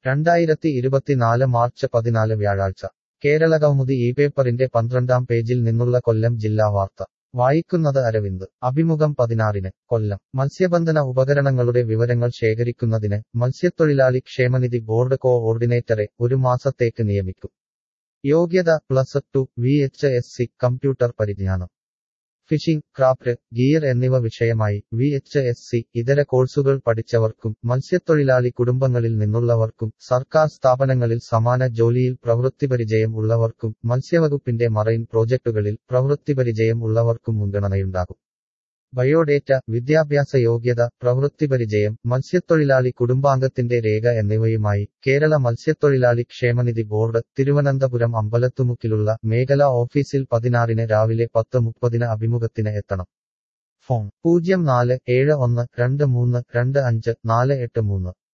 രണ്ടായിരത്തി ഇരുപത്തിനാല് മാർച്ച് പതിനാല് വ്യാഴാഴ്ച കേരളകൗമുദി ഈ പേപ്പറിന്റെ പന്ത്രണ്ടാം പേജിൽ നിന്നുള്ള കൊല്ലം ജില്ലാ വാർത്ത വായിക്കുന്നത് അരവിന്ദ് അഭിമുഖം പതിനാറിന് കൊല്ലം മത്സ്യബന്ധന ഉപകരണങ്ങളുടെ വിവരങ്ങൾ ശേഖരിക്കുന്നതിന് മത്സ്യത്തൊഴിലാളി ക്ഷേമനിധി ബോർഡ് കോ ഓർഡിനേറ്ററെ ഒരു മാസത്തേക്ക് നിയമിക്കും യോഗ്യത plus two V H S C computer പരിജ്ഞാനം ഫിഷിംഗ് ക്രാഫ്റ്റ് ഗിയർ എന്നിവ വിഷയമായി വി എച്ച് എസ് സി ഇതര കോഴ്സുകൾ പഠിച്ചവർക്കും മത്സ്യത്തൊഴിലാളി കുടുംബങ്ങളിൽ നിന്നുള്ളവർക്കും സർക്കാർ സ്ഥാപനങ്ങളിൽ സമാന ജോലിയിൽ പ്രവൃത്തിപരിചയം ഉള്ളവർക്കും മത്സ്യവകുപ്പിന്റെ മറൈൻ പ്രോജക്ടുകളിൽ പ്രവൃത്തിപരിചയം ഉള്ളവർക്കും മുൻഗണനയുണ്ടാകും ബയോഡേറ്റ വിദ്യാഭ്യാസ യോഗ്യത പ്രവൃത്തിപരിചയം മത്സ്യത്തൊഴിലാളി കുടുംബാംഗത്തിന്റെ രേഖ എന്നിവയുമായി കേരള മത്സ്യത്തൊഴിലാളി ക്ഷേമനിധി ബോർഡ് തിരുവനന്തപുരം അമ്പലത്തുമുക്കിലുള്ള മേഖലാ ഓഫീസിൽ പതിനാറിന് രാവിലെ പത്ത് മുപ്പതിന് അഭിമുഖത്തിന് എത്തണം ഫോൺ പൂജ്യം നാല് ഏഴ് ഒന്ന് രണ്ട് മൂന്ന് രണ്ട് അഞ്ച് നാല് എട്ട് മൂന്ന്